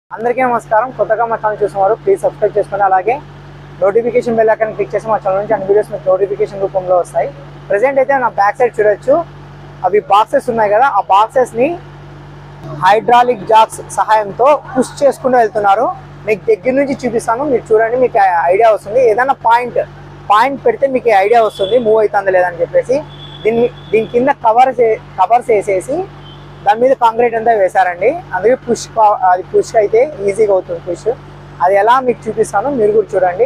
అందరికీ నమస్కారం కొత్తగా మా ఛానల్ చూసేవారు ప్లీజ్ సబ్స్క్రైబ్ చేసుకుని అలాగే నోటిఫికేషన్ బెల్ ఐకాన్ క్లిక్ చేసి మా ఛానల్ నుంచి అన్ని వీడియోస్ మీకు నోటిఫికేషన్ రూపంలో వస్తాయి ప్రజెంట్ అయితే నా బ్యాక్ సైడ్ చూడొచ్చు అవి బాక్సెస్ ఉన్నాయి కదా ఆ బాక్సెస్ ని హైడ్రాలిక్ జాక్స్ సహాయంతో పుష్ చేసుకుంటూ వెళ్తున్నారు మీకు దగ్గర నుంచి చూపిస్తాను మీరు చూడండి మీకు ఐడియా వస్తుంది ఏదైనా పాయింట్ పాయింట్ పెడితే మీకు ఐడియా వస్తుంది మూవ్ అవుతుందా లేదని చెప్పేసి దీన్ని దీని కింద కవర్ కవర్స్ వేసేసి దాని మీద కాంక్రీట్ అంతా వేశారండి అందుకే పుష్ అది పుష్ అయితే ఈజీగా అవుతుంది పుష్ అది ఎలా మీకు చూపిస్తాను మీరు కూడా చూడండి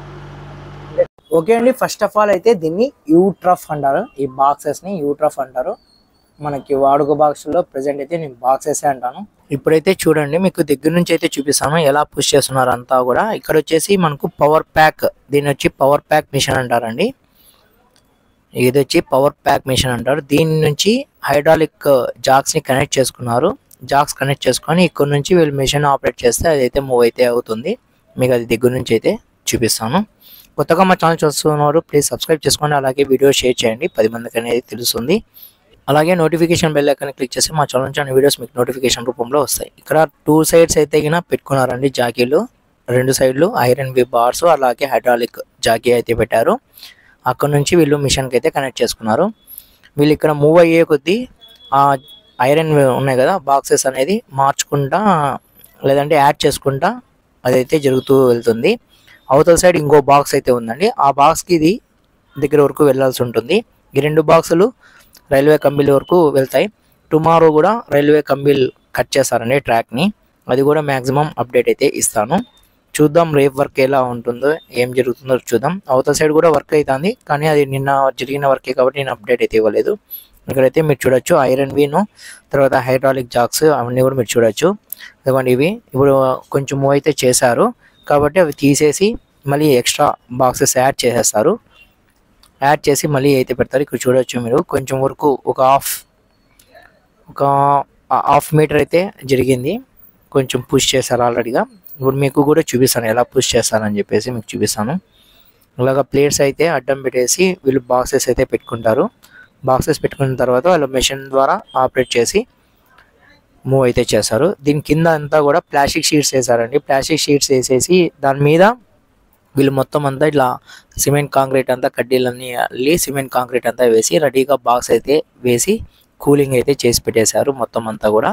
ఓకే అండి ఫస్ట్ ఆఫ్ ఆల్ అయితే దీన్ని యూట్రఫ్ అంటారు ఈ బాక్సెస్ ని యూట్రఫ్ అంటారు మనకి వాడుక బాక్స్ లో ప్రెసెంట్ అయితే నేను బాక్సెస్ అంటాను ఇప్పుడైతే చూడండి మీకు దగ్గర నుంచి అయితే చూపిస్తాను ఎలా పుష్ చేస్తున్నారు అంతా కూడా ఇక్కడ వచ్చేసి మనకు పవర్ ప్యాక్ దీని వచ్చి పవర్ ప్యాక్ మిషన్ అంటారండి ఇది వచ్చి పవర్ ప్యాక్ మిషన్ అంటారు దీని నుంచి హైడ్రాలిక్ జాక్స్ ని కనెక్ట్ చేసుకున్నారు జాక్స్ కనెక్ట్ చేసుకొని ఇక్కడ నుంచి వీళ్ళు మిషన్ ఆపరేట్ చేస్తే అదైతే మూవ్ అయితే అవుతుంది మీకు అది దగ్గర నుంచి అయితే చూపిస్తాను కొత్తగా మా ఛానల్ చూస్తున్నారు ప్లీజ్ సబ్స్క్రైబ్ చేసుకోండి అలాగే వీడియో షేర్ చేయండి పది మందికి అనేది తెలుస్తుంది అలాగే నోటిఫికేషన్ బెల్ ఐకాన్ క్లిక్ చేసి మా ఛానల్ నుంచి అన్ని వీడియోస్ మీకు నోటిఫికేషన్ రూపంలో వస్తాయి ఇక్కడ టూ సైడ్స్ అయితే గిన పెట్టుకున్నారండి జాకీలు రెండు సైడ్లు ఐరన్ వి బార్స్ అలాగే హైడ్రాలిక్ జాకీ అయితే పెట్టారు అక్కడ నుంచి వీళ్ళు మిషన్కి అయితే కనెక్ట్ చేసుకున్నారు వీళ్ళు ఇక్కడ మూవ్ అయ్యే కొద్దీ ఆ ఐరన్ ఉన్నాయి కదా బాక్సెస్ అనేది మార్చుకుంటా లేదంటే యాడ్ చేసుకుంటా అదైతే జరుగుతూ వెళ్తుంది అవతల సైడ్ ఇంకో బాక్స్ అయితే ఉందండి ఆ బాక్స్కి ఇది దగ్గర వరకు వెళ్ళాల్సి ఉంటుంది ఈ రెండు బాక్సులు రైల్వే కంబీల వరకు వెళ్తాయి టుమారో కూడా రైల్వే కంబీల్ కట్ చేస్తారండి ట్రాక్ని అది కూడా మ్యాక్సిమం అప్డేట్ అయితే ఇస్తాను చూద్దాం రేపు వర్క్ ఎలా ఉంటుందో ఏం జరుగుతుందో చూద్దాం అవతల సైడ్ కూడా వర్క్ అవుతుంది కానీ అది నిన్న జరిగిన వర్కే కాబట్టి నేను అప్డేట్ అయితే ఇవ్వలేదు ఇక్కడైతే మీరు చూడొచ్చు ఐరన్ వీను తర్వాత హైడ్రాలిక్ జాక్స్ అవన్నీ కూడా మీరు చూడొచ్చు ఇదిగోండి ఇవి ఇప్పుడు కొంచెం మూవ్ అయితే చేశారు కాబట్టి అవి తీసేసి మళ్ళీ ఎక్స్ట్రా బాక్సెస్ యాడ్ చేసేస్తారు యాడ్ చేసి మళ్ళీ అయితే పెడతారు ఇక్కడ చూడొచ్చు మీరు కొంచెం వరకు ఒక హాఫ్ ఒక హాఫ్ మీటర్ అయితే జరిగింది కొంచెం పుష్ చేశారు ఆల్రెడీగా ఇప్పుడు మీకు కూడా చూపిస్తాను ఎలా పుష్ చేస్తానని చెప్పేసి మీకు చూపిస్తాను ఇలాగ ప్లేట్స్ అయితే అడ్డం పెట్టేసి వీళ్ళు బాక్సెస్ అయితే పెట్టుకుంటారు బాక్సెస్ పెట్టుకున్న తర్వాత వాళ్ళు మెషిన్ ద్వారా ఆపరేట్ చేసి మూవ్ అయితే చేస్తారు దీని కింద అంతా కూడా ప్లాస్టిక్ షీట్స్ వేసారండి ప్లాస్టిక్ షీట్స్ వేసేసి దాని మీద వీళ్ళు మొత్తం అంతా ఇట్లా సిమెంట్ కాంక్రీట్ అంతా కడ్డీలన్నీ అల్లి సిమెంట్ కాంక్రీట్ అంతా వేసి రెడీగా బాక్స్ అయితే వేసి కూలింగ్ అయితే చేసి పెట్టేశారు మొత్తం అంతా కూడా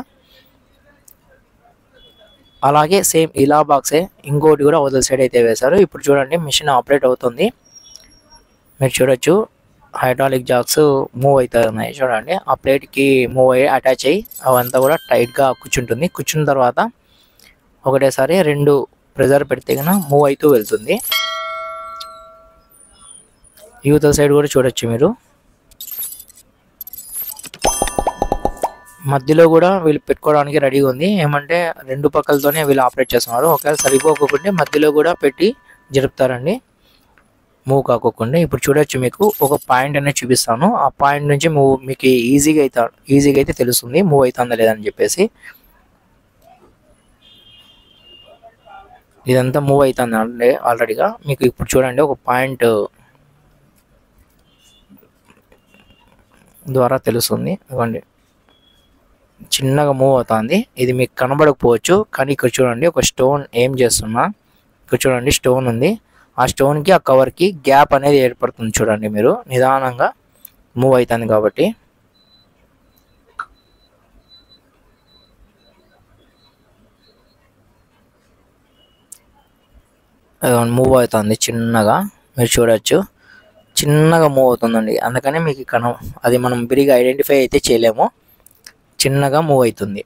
అలాగే సేమ్ ఇలా బాక్సే ఇంకోటి కూడా అవతల సైడ్ అయితే వేశారు ఇప్పుడు చూడండి మిషన్ ఆపరేట్ అవుతుంది మీరు చూడొచ్చు హైడ్రాలిక్ జాక్స్ మూవ్ అవుతున్నాయి చూడండి ఆ ప్లేట్కి మూవ్ అయ్యి అటాచ్ అయ్యి అవంతా కూడా టైట్గా కూర్చుంటుంది కూర్చున్న తర్వాత ఒకటేసారి రెండు ప్రెజర్ పెడితే కనుక మూవ్ అవుతూ వెళ్తుంది యూతల సైడ్ కూడా చూడొచ్చు మీరు మధ్యలో కూడా వీళ్ళు పెట్టుకోవడానికి రెడీగా ఉంది ఏమంటే రెండు పక్కలతోనే వీళ్ళు ఆపరేట్ చేస్తున్నారు ఒకవేళ సరిపోకుంటే మధ్యలో కూడా పెట్టి జరుపుతారండి మూవ్ కాకోకుండా ఇప్పుడు చూడొచ్చు మీకు ఒక పాయింట్ అనేది చూపిస్తాను ఆ పాయింట్ నుంచి మూవ్ మీకు ఈజీగా అయితే ఈజీగా అయితే తెలుస్తుంది మూవ్ అవుతుందా లేదని చెప్పేసి ఇదంతా మూవ్ అవుతుంది అంటే ఆల్రెడీగా మీకు ఇప్పుడు చూడండి ఒక పాయింట్ ద్వారా తెలుస్తుంది ఇవ్వండి చిన్నగా మూవ్ అవుతుంది ఇది మీకు కనబడకపోవచ్చు కానీ ఇక్కడ చూడండి ఒక స్టోన్ ఏం చేస్తున్నా ఇక్కడ చూడండి స్టోన్ ఉంది ఆ స్టోన్కి ఆ కవర్కి గ్యాప్ అనేది ఏర్పడుతుంది చూడండి మీరు నిదానంగా మూవ్ అవుతుంది కాబట్టి మూవ్ అవుతుంది చిన్నగా మీరు చూడొచ్చు చిన్నగా మూవ్ అవుతుందండి అందుకని మీకు కన అది మనం విడిగా ఐడెంటిఫై అయితే చేయలేము చిన్నగా మూవ్ అవుతుంది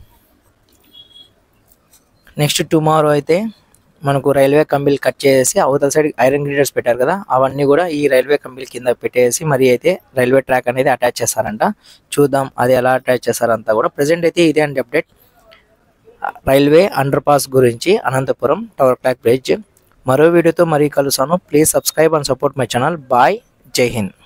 నెక్స్ట్ టుమారో అయితే మనకు రైల్వే కంబీలు కట్ చేసి అవతల సైడ్ ఐరన్ గ్రీడర్స్ పెట్టారు కదా అవన్నీ కూడా ఈ రైల్వే కంబీల కింద పెట్టేసి మరి అయితే రైల్వే ట్రాక్ అనేది అటాచ్ చేస్తారంట చూద్దాం అది ఎలా అటాచ్ చేస్తారంతా కూడా ప్రజెంట్ అయితే ఇదే అండి అప్డేట్ రైల్వే అండర్ పాస్ గురించి అనంతపురం టవర్ ప్లాక్ బ్రిడ్జ్ మరో వీడియోతో మరీ కలుస్తాను please subscribe and support my channel bye జై హింద్